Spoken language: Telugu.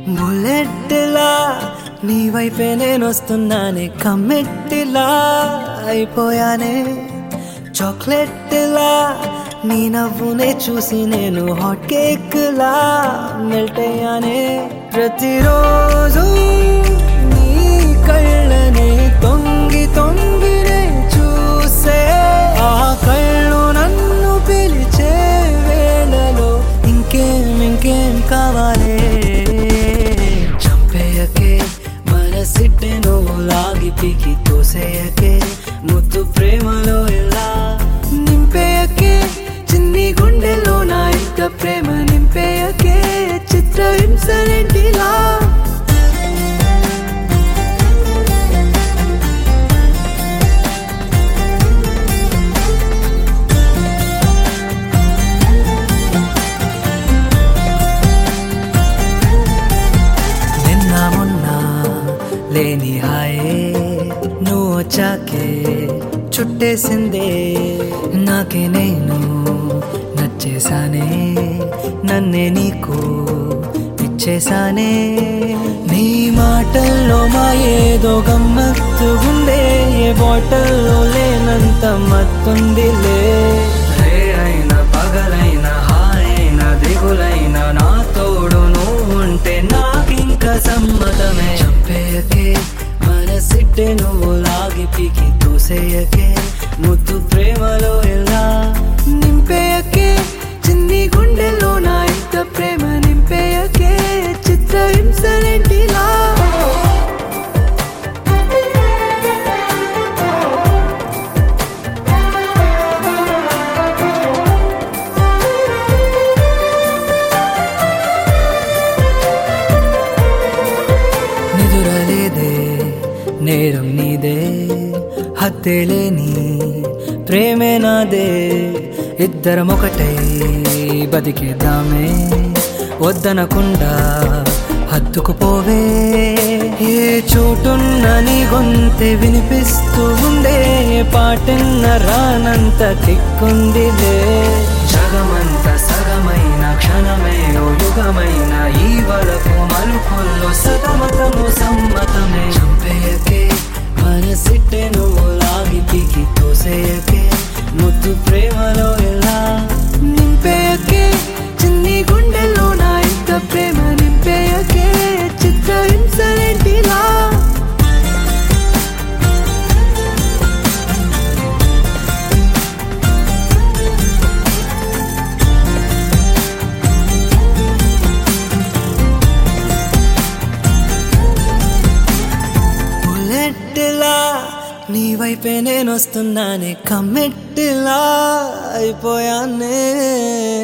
బుల్లెట్లా నీ వైపే నేను వస్తున్నానే కమ్మెట్టిలా అయిపోయానే చాక్లెట్లా నీ నవ్వునే చూసి నేను హాట్ కేక్ లా మెల్ట్ అయ్యానే ప్రతిరోజు నీ కళ్ళనే తొంగి తొంగినే చూసే ఆ కళ్ళు నన్ను పిలిచే వేళలో ఇంకేం ఇంకేం కావాలే చంపేయకే మనసిట్టే నువ్వు లాగి పీకి తోసేయకే ముద్దు ప్రేమలో ఎలా నింపేయకే చిన్ని గుండెలో నా ఇంత ప్రేమ నింపేయకే చిత్రహింసలేంటిలా నిన్న మొన్న లేని హాయే నువ్వు వచ్చాకే చుట్టేసిందే నాకే నేను నచ్చేసానే నన్నే నీకు ఇచ్చేసానే నీ మాటల్లో మా ఏదో గమ్మత్తు ఉందే ఏ బాటల్లో లేనంత మత్తుందిలే రే అయినా పగలైనా హాయైనా దిగులైనా నా తోడు నువ్వు ఉంటే నాకింక సమ్మతమే చంపేయకే మనసిట్టే నువ్వు లాగి పీకి తూసేయకే ముద్దు ప్రేమలో ఎలా నింపేయకే చిన్ని గుండెలో నా ఇంత ప్రేమ నింపేయకే చిత్రహింసలేంటిలా నిదురలేదే నేరం నీదే హత్తేలేని ప్రేమే నాదే ఇద్దరం ఒకటై బతికేద్దామే వద్దనకుండా హత్తుకుపోవే ఏ చోటున్న నీ గొంతె వినిపిస్తూ ఉందే ఏ పాటున్న రానంత తిక్కుందిలే జగమంత సగమైన క్షణమే ఓ యుగమైన ఈ వరకు మలుపుల్లో సతమతము సమ్మతమే చంపేయకే మనసిట్టే నువ్వు లాగి పీకి తోసేయకే ముద్దు ప్రేమలో ఎలా నింపేయకే చిన్ని గుండెల్లో నా ఇంత ప్రేమ నింపేయకే చిత్రహింసలేంటిలా బుల్లెట్లా నీ వైపే నేను వస్తున్నానే కమ్మెట్టిలా అయిపోయానే